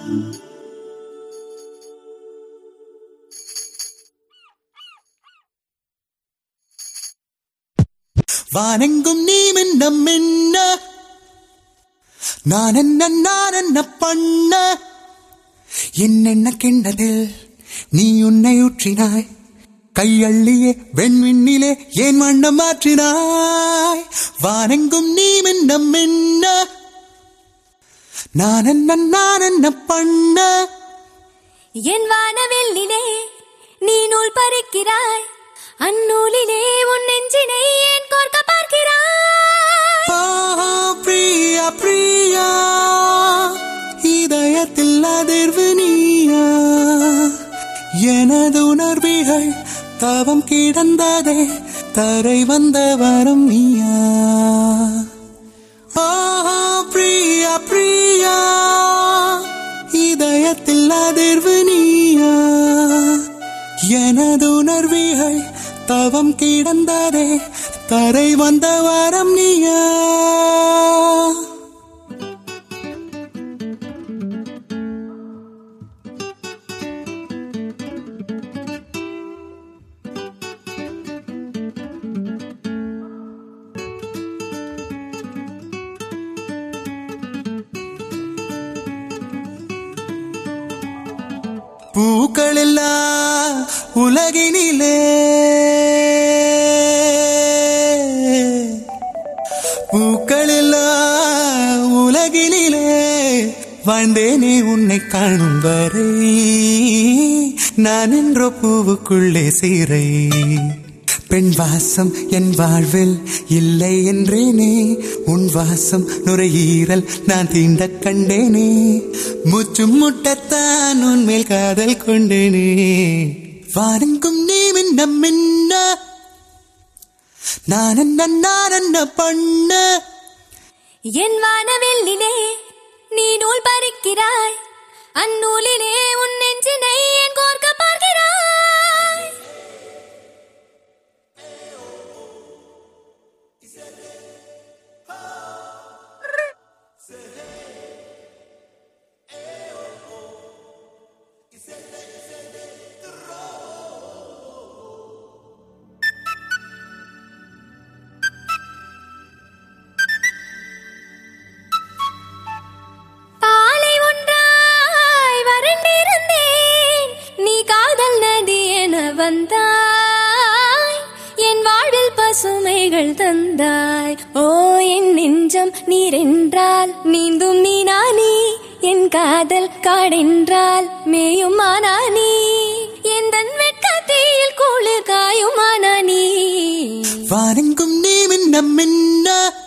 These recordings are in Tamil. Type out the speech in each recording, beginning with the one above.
வானெங்கும் நீ மின்னம் என்ன நான் என்ன நான் என்ன பண்ண என்னென்ன கிண்ணதில் நீ உன்னை ஊற்றினாய் கையள்ளியே வெண்மின்னிலே ஏன் வண்ணம் மாற்றினாய் வானெங்கும் நீ மின்னம் என்ன நான் என்ன நான் என்ன பண்ண என் வானவெல்லிலே நீ நூல் பறிக்கிறாய் அந்நூலிலே உன் நெஞ்சினை ஏன் கோர்க்க பார்க்கிறாய் ஆ, பிரியா பிரியா இதயத்தில் அதிர்வு நீயா எனது உணர்வுகள் தவம் கிடந்ததே தரை வந்த வரம் நீயா ஆ, பிரியா பிரியா இதயத்தில் அதிர்வு நீயா எனது உணர்வுகள் தவம் கிடந்ததே தரை வந்த வரம் நீயா பூக்களெல்லா உலகினிலே பூக்களெல்லா உலகினிலே வாழ்ந்தேனே உன்னை காணும் வரை நான் என்ற பூவுக்குள்ளே சீரை பெண் வாசம் என் வாழ்வில் இல்லை என்றேனே உன் வாசம் நுரையீரல் நான் தீண்ட கண்டேனே மூச்சும் முட்டத்தான் உன்மேல் காதல் கொண்டேனே வாருங்கும் நீ மின்ன மின்ன நான் என்ன நான் என்ன பண்ண என் வானவெல்லிலே நீ நூல் பறிக்கிறாய் அந்நூலிலே உன் நெஞ்சினை ஏன் கோர்க்க பார்க்கிறாய் பாலை ஒன்றாய் வறண்டிருந்தேன் நீ காதல் நதி என வந்தாய் என் வாழ்வில் பசுமைகள் தந்தாய் ஓ என் நெஞ்சம் நீரென்றால் நீந்தும் நீனானி என் காதல் காடென்றால் மேயும் நீ எந்த வெட்கத்தில் குளிர் காயுமானா நீ வாருங்கும் நீ மின்ன மின்ன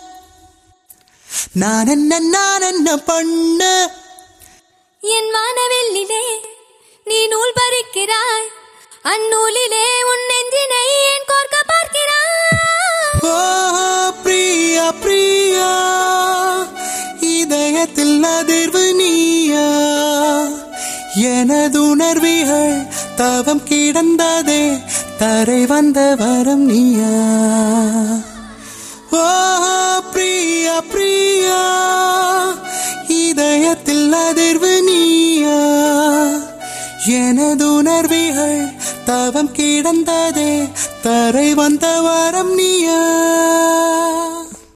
நான் என்ன நான் என்ன பண்ண என் வானவெல்லிலே நீ நூல் பறிக்கிறாய் அந்நூலிலே உன் நெஞ்சினை ஏன் கோர்க்க பார்க்கிறாய் ஓ பிரியா பிரியா இதயத்தில் அதிர்வு நீயா எனது உணர்வுகள் தவம் கிடந்ததே தரை வந்த வரம் நீயா ஓ பிரியா பிரியா இதயத்தில் அதிர்வு நீயா எனது உணர்வுகள் தவம் கிடந்ததே தரை வந்த வரம் நீயா